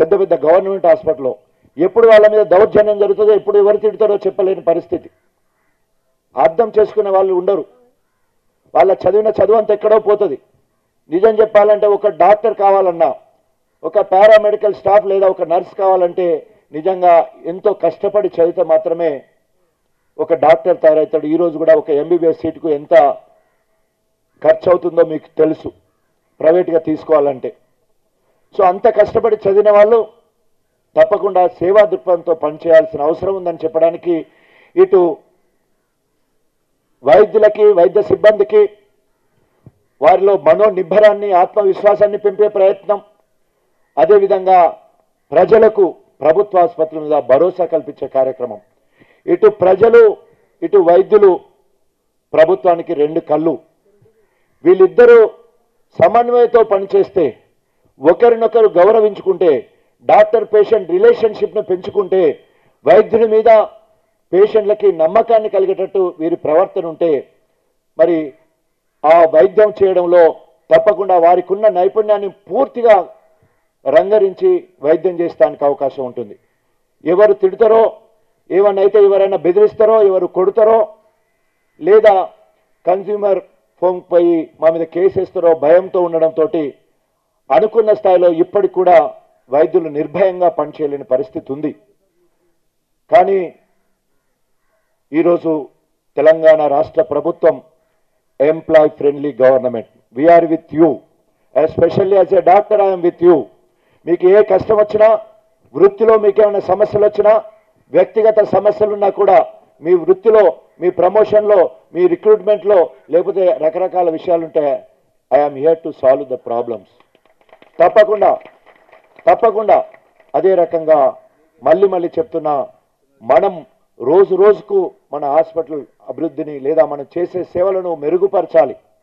పెద్ద పెద్ద గవర్నమెంట్ హాస్పిటల్లో ఎప్పుడు వాళ్ళ మీద దౌర్జన్యం జరుగుతుందో ఎప్పుడు ఎవరు తిడతారో చెప్పలేని పరిస్థితి అర్థం చేసుకునే వాళ్ళు ఉండరు వాళ్ళ చదివిన చదువు అంత ఎక్కడో పోతుంది నిజం చెప్పాలంటే ఒక డాక్టర్ కావాలన్నా ఒక పారామెడికల్ స్టాఫ్ లేదా ఒక నర్స్ కావాలంటే నిజంగా ఎంతో కష్టపడి చదివితే మాత్రమే ఒక డాక్టర్ తయారవుతాడు ఈరోజు కూడా ఒక ఎంబీబీఎస్ సీటుకు ఎంత ఖర్చు అవుతుందో మీకు తెలుసు ప్రైవేట్గా తీసుకోవాలంటే సో అంత కష్టపడి చదివిన వాళ్ళు తప్పకుండా సేవా దృక్పథంతో పనిచేయాల్సిన అవసరం ఉందని చెప్పడానికి ఇటు వైద్యులకి వైద్య సిబ్బందికి వారిలో మనోనిబ్బరాన్ని ఆత్మవిశ్వాసాన్ని పెంపే ప్రయత్నం అదేవిధంగా ప్రజలకు ప్రభుత్వ ఆసుపత్రుల మీద భరోసా కల్పించే కార్యక్రమం ఇటు ప్రజలు ఇటు వైద్యులు ప్రభుత్వానికి రెండు కళ్ళు వీళ్ళిద్దరూ సమన్వయంతో పనిచేస్తే ఒకరినొకరు గౌరవించుకుంటే డాక్టర్ పేషెంట్ రిలేషన్షిప్ను పెంచుకుంటే వైద్యుని మీద పేషెంట్లకి నమ్మకాన్ని కలిగేటట్టు వీరి ప్రవర్తన ఉంటే మరి ఆ వైద్యం చేయడంలో తప్పకుండా వారికి ఉన్న నైపుణ్యాన్ని పూర్తిగా రంగరించి వైద్యం చేస్తానికి అవకాశం ఉంటుంది ఎవరు తిడతారో ఏమన్నైతే ఎవరైనా బెదిరిస్తారో ఎవరు కొడతారో లేదా కన్స్యూమర్ ఫోన్ పోయి మా మీద కేసు వేస్తారో భయంతో ఉండడంతో అనుకున్న స్థాయిలో ఇప్పటికి కూడా వైద్యులు నిర్భయంగా పనిచేయలేని పరిస్థితి ఉంది కానీ ఈరోజు తెలంగాణ రాష్ట్ర ప్రభుత్వం employee friendly government we are with you especially as a doctor I'm with you మీకు ఏ కష్టం వచ్చినా వృత్తిలో మీకు ఏమైనా సమస్యలు వచ్చినా వ్యక్తిగత సమస్యలున్నా కూడా మీ వృత్తిలో మీ ప్రమోషన్లో మీ రిక్రూట్మెంట్లో లేకపోతే రకరకాల విషయాలుంటే I'm here to solve the problems తప్పకుండా తప్పకుండా అదే రకంగా మళ్ళీ మళ్ళీ చెప్తున్నా మనం రోజు రోజుకు మన హాస్పిటల్ అభివృద్ధిని లేదా మనం చేసే సేవలను మెరుగుపరచాలి